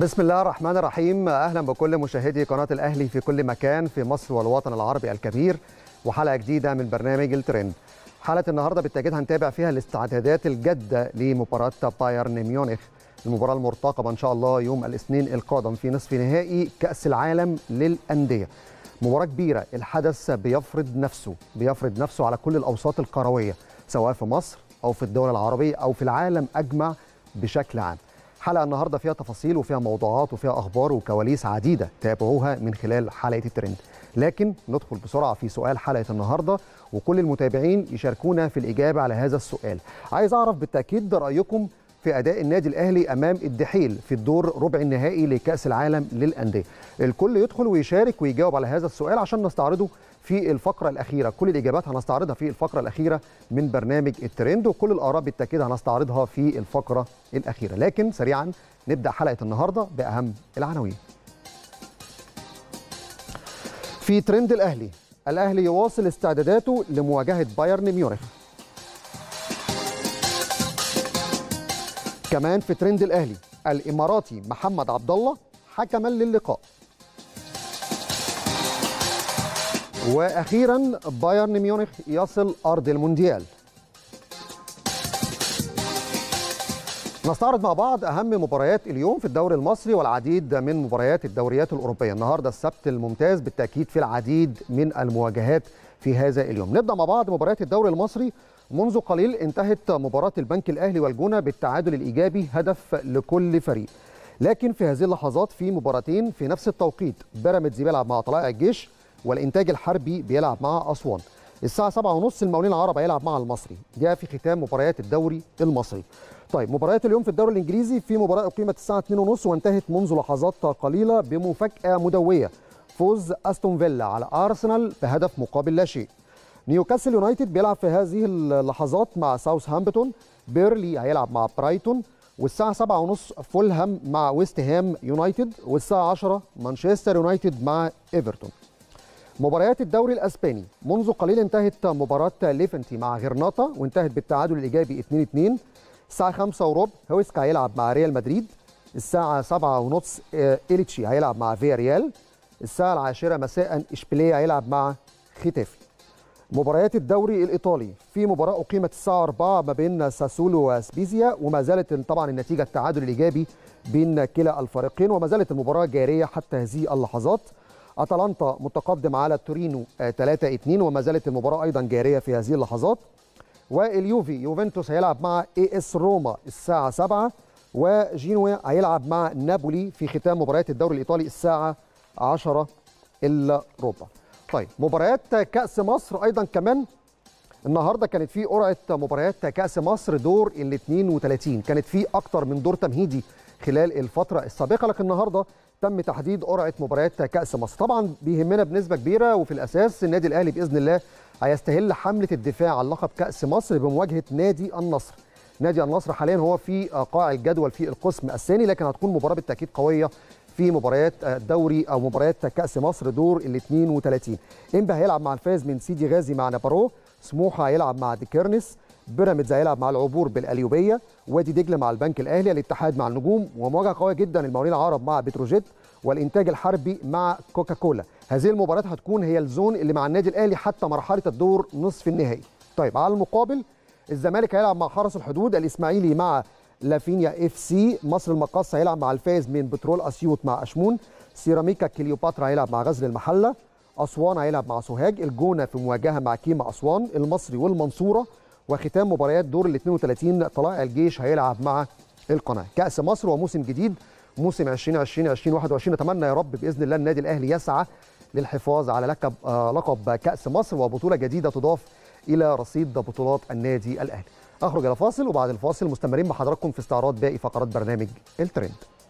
بسم الله الرحمن الرحيم اهلا بكل مشاهدي قناه الاهلي في كل مكان في مصر والوطن العربي الكبير وحلقه جديده من برنامج الترند حلقه النهارده بالتاكيد هنتابع فيها الاستعدادات الجاده لمباراه بايرن ميونخ المباراه المرتقبه ان شاء الله يوم الاثنين القادم في نصف نهائي كاس العالم للانديه مباراه كبيره الحدث بيفرض نفسه بيفرض نفسه على كل الاوساط الكرويه سواء في مصر او في الدول العربيه او في العالم اجمع بشكل عام حلقه النهارده فيها تفاصيل وفيها موضوعات وفيها اخبار وكواليس عديده تابعوها من خلال حلقه الترند لكن ندخل بسرعه في سؤال حلقه النهارده وكل المتابعين يشاركونا في الاجابه على هذا السؤال عايز اعرف بالتاكيد رايكم في اداء النادي الاهلي امام الدحيل في الدور ربع النهائي لكاس العالم للانديه الكل يدخل ويشارك ويجاوب على هذا السؤال عشان نستعرضه في الفقره الاخيره كل الاجابات هنستعرضها في الفقره الاخيره من برنامج الترند وكل الاراء بالتاكيد هنستعرضها في الفقره الاخيره لكن سريعا نبدا حلقه النهارده باهم العناوين في ترند الاهلي الاهلي يواصل استعداداته لمواجهه بايرن ميونخ كمان في ترند الاهلي الاماراتي محمد عبد الله حكما للقاء واخيرا بايرن ميونخ يصل ارض المونديال نستعرض مع بعض اهم مباريات اليوم في الدوري المصري والعديد من مباريات الدوريات الاوروبيه النهارده السبت الممتاز بالتاكيد في العديد من المواجهات في هذا اليوم نبدا مع بعض مباريات الدوري المصري منذ قليل انتهت مباراه البنك الاهلي والجونه بالتعادل الايجابي هدف لكل فريق لكن في هذه اللحظات في مباراتين في نفس التوقيت بيراميدز بيلعب مع طلائع الجيش والانتاج الحربي بيلعب مع اسوان الساعه 7:30 المقاولين العرب هيلعب مع المصري ده في ختام مباريات الدوري المصري طيب مباريات اليوم في الدوري الانجليزي في مباراه اقيمت الساعه 2:30 وانتهت منذ لحظات قليله بمفاجاه مدويه فوز استون فيلا على ارسنال بهدف مقابل لا شيء نيوكاسل يونايتد بيلعب في هذه اللحظات مع ساوثهامبتون بيرلي هيلعب مع برايتون والساعة 7:30 فولهام مع ويست هام يونايتد والساعة 10 مانشستر يونايتد مع ايفرتون مباريات الدوري الاسباني منذ قليل انتهت مباراة ليفنتي مع غرناطة وانتهت بالتعادل الايجابي 2-2 الساعة 5 وربع هويسكا هيلعب مع ريال مدريد الساعة 7:30 إليتشي هيلعب مع فيا ريال الساعة العاشرة مساء إشبيلية هيلعب مع ختافي مباريات الدوري الايطالي في مباراه اقيمت الساعه 4 ما بين ساسولو وسبيزيا وما زالت طبعا النتيجه التعادل الايجابي بين كلا الفريقين وما زالت المباراه جاريه حتى هذه اللحظات اتلانتا متقدم على تورينو 3 2 وما زالت المباراه ايضا جاريه في هذه اللحظات واليوفي يوفنتوس هيلعب مع اي اس روما الساعه 7 وجينوا هيلعب مع نابولي في ختام مباريات الدوري الايطالي الساعه 10 الا ربع طيب مباريات كأس مصر أيضا كمان النهارده كانت في قرعة مباريات كأس مصر دور ال 32 كانت في أكتر من دور تمهيدي خلال الفترة السابقة لكن النهارده تم تحديد قرعة مباريات كأس مصر طبعا بيهمنا بنسبة كبيرة وفي الأساس النادي الأهلي بإذن الله هيستهل حملة الدفاع عن لقب كأس مصر بمواجهة نادي النصر نادي النصر حاليا هو في قاع الجدول في القسم الثاني لكن هتكون مباراة بالتأكيد قوية في مباريات الدوري او مباريات كاس مصر دور ال 32 انبي هيلعب مع الفاز من سيدي غازي مع نابارو سموحه هيلعب مع ديكيرنس بيراميدز هيلعب مع العبور بالاليوبيه وادي دجله مع البنك الاهلي الاتحاد مع النجوم ومواجهه قويه جدا المقاولين العرب مع بتروجيت والانتاج الحربي مع كوكاكولا هذه المباريات هتكون هي الزون اللي مع النادي الاهلي حتى مرحله الدور نصف النهائي طيب على المقابل الزمالك هيلعب مع حرس الحدود الاسماعيلي مع لافينيا اف سي مصر المقاصه هيلعب مع الفايز من بترول اسيوط مع اشمون سيراميكا كليوباترا هيلعب مع غزل المحله اسوان هيلعب مع سوهاج الجونه في مواجهه مع كيما اسوان المصري والمنصوره وختام مباريات دور ال 32 طلائع الجيش هيلعب مع القناه كاس مصر وموسم جديد موسم 2020 2021 نتمنى يا رب باذن الله النادي الاهلي يسعى للحفاظ على لقب آه لقب كاس مصر وبطوله جديده تضاف الى رصيد بطولات النادي الاهلي اخرج الى فاصل وبعد الفاصل مستمرين مع حضراتكم في استعراض باقي فقرات برنامج الترند